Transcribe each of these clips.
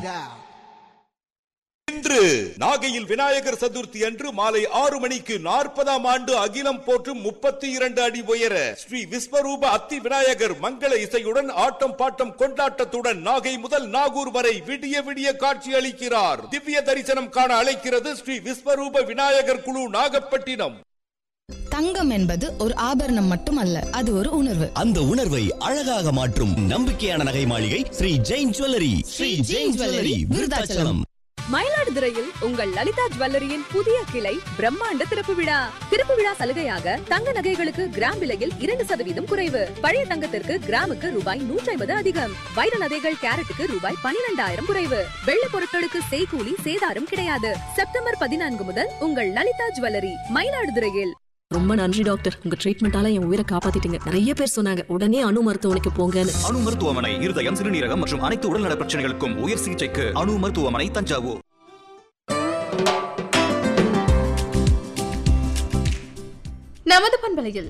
பாயிரா இன்று நாகையில் விநாயகர் சதுர்த்தி அன்று மாலை ஆறு மணிக்கு நாற்பதாம் ஆண்டு அகிலம் போற்றும் முப்பத்தி இரண்டு அடி உயர ஸ்ரீ விஸ்வரூப அத்தி விநாயகர் மங்கள இசையுடன் ஆட்டம் பாட்டம் கொண்டாட்டத்துடன் நாகை முதல் நாகூர் வரை விடிய விடிய காட்சி அளிக்கிறார் திவ்ய தரிசனம் காண அழைக்கிறது ஸ்ரீ விஸ்வரூப விநாயகர் குழு நாகப்பட்டினம் தங்கம் என்பது ஒரு ஆபரணம் மட்டுமல்ல அது ஒரு உணர்வு அந்த உணர்வை அழகாக மாற்றும் நம்பிக்கையான நகை மாளிகை ஸ்ரீ ஜெயின் ஜுவல்லரி ஸ்ரீ ஜெயின் ஜுவல்லரி விருதாச்சலம் மயிலாடுதுறையில் உங்கள் லலிதா ஜுவல்லரியின் புதிய கிளை பிரம்மாண்ட திறப்பு விழா திறப்பு விழா சலுகையாக தங்க நகைகளுக்கு கிராம் விலையில் இரண்டு சதவீதம் குறைவு பழைய தங்கத்திற்கு கிராமுக்கு ரூபாய் நூற்றி ஐம்பது அதிகம் வைர நகைகள் கேரட்டுக்கு ரூபாய் பனிரெண்டாயிரம் குறைவு வெள்ளி பொருட்களுக்கு செய்கூலி சேதாரம் கிடையாது செப்டம்பர் பதினான்கு முதல் உங்கள் லலிதா ஜுவல்லரி மயிலாடுதுறையில் ரொம்ப நன்றி டாக்டர் உங்க ட்ரீட்மெண்டால என் உயிரை காப்பாத்திட்டீங்க நிறைய பேர் சொன்னாங்க உடனே அணு மருத்துவமனைக்கு போங்கன்னு அணு மருத்துவமனை இருதயம் சிறுநீரகம் மற்றும் அனைத்து உடல்நல பிரச்சனைகளுக்கும் உயர் சிகிச்சைக்கு அணு மருத்துவமனை தஞ்சாவூர் நமது பண்பலையில்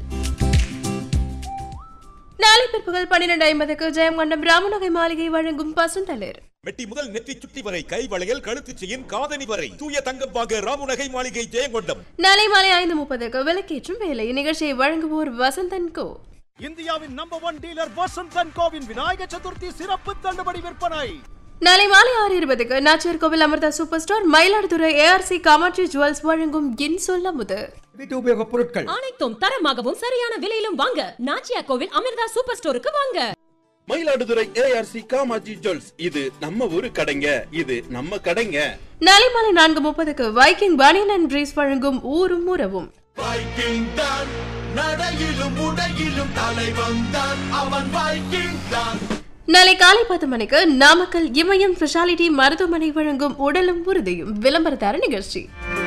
நாளை பிற்பகல் பன்னிரண்டு ஐம்பதுக்கு ஜெயங்கொண்டம் ராமநகை மாளிகை வழங்கும் பசுந்தளிர் மெட்டி முதல் நெற்றி சுட்டி வரை கை வளையல் கழுத்து செயின் காதணி வரை தூய தங்கம் வாங்க ராமுநகை மாளிகை ஜெயங்கொண்டம் நாளை மாலை ஐந்து முப்பதுக்கு விளக்கேற்றும் வேலை நிகழ்ச்சியை வழங்குவோர் வசந்தன் கோ இந்தியாவின் நம்பர் ஒன் டீலர் வசந்தன் கோவின் விநாயகர் சதுர்த்தி சிறப்பு தள்ளுபடி விற்பனை நாளை மாலை ஆறு இருபதுக்கு Nachiyar Koil Amirtha super store Mayiladuthurai ARC Kamatchi jewels வழங்கும் என் சொல்ல முது வீட்டு உபயோக பொருட்கள் அனைத்தும் தரமாகவும் சரியான விலையிலும் வாங்க நாச்சியா கோவில் அமிர்தா சூப்பர் ஸ்டோருக்கு வாங்க மயிலாடுதுறை ஏஆர்சி காமாஜி ஜுவல்ஸ் இது நம்ம ஊரு கடைங்க இது நம்ம கடைங்க நாளை மாலை நான்கு முப்பதுக்கு வைக்கிங் பனியன் அண்ட் பிரீஸ் வழங்கும் ஊரும் உறவும் வைக்கிங் தான் நடையிலும் உடையிலும் தலைவன் தான் அவன் வைக்கிங் தான் நாளை காலை பத்து மணிக்கு நாமக்கல் இமயம் ஸ்பெஷாலிட்டி மருத்துவமனை வழங்கும் உடலும் உறுதியும் விளம்பரதார நிகழ்ச்சி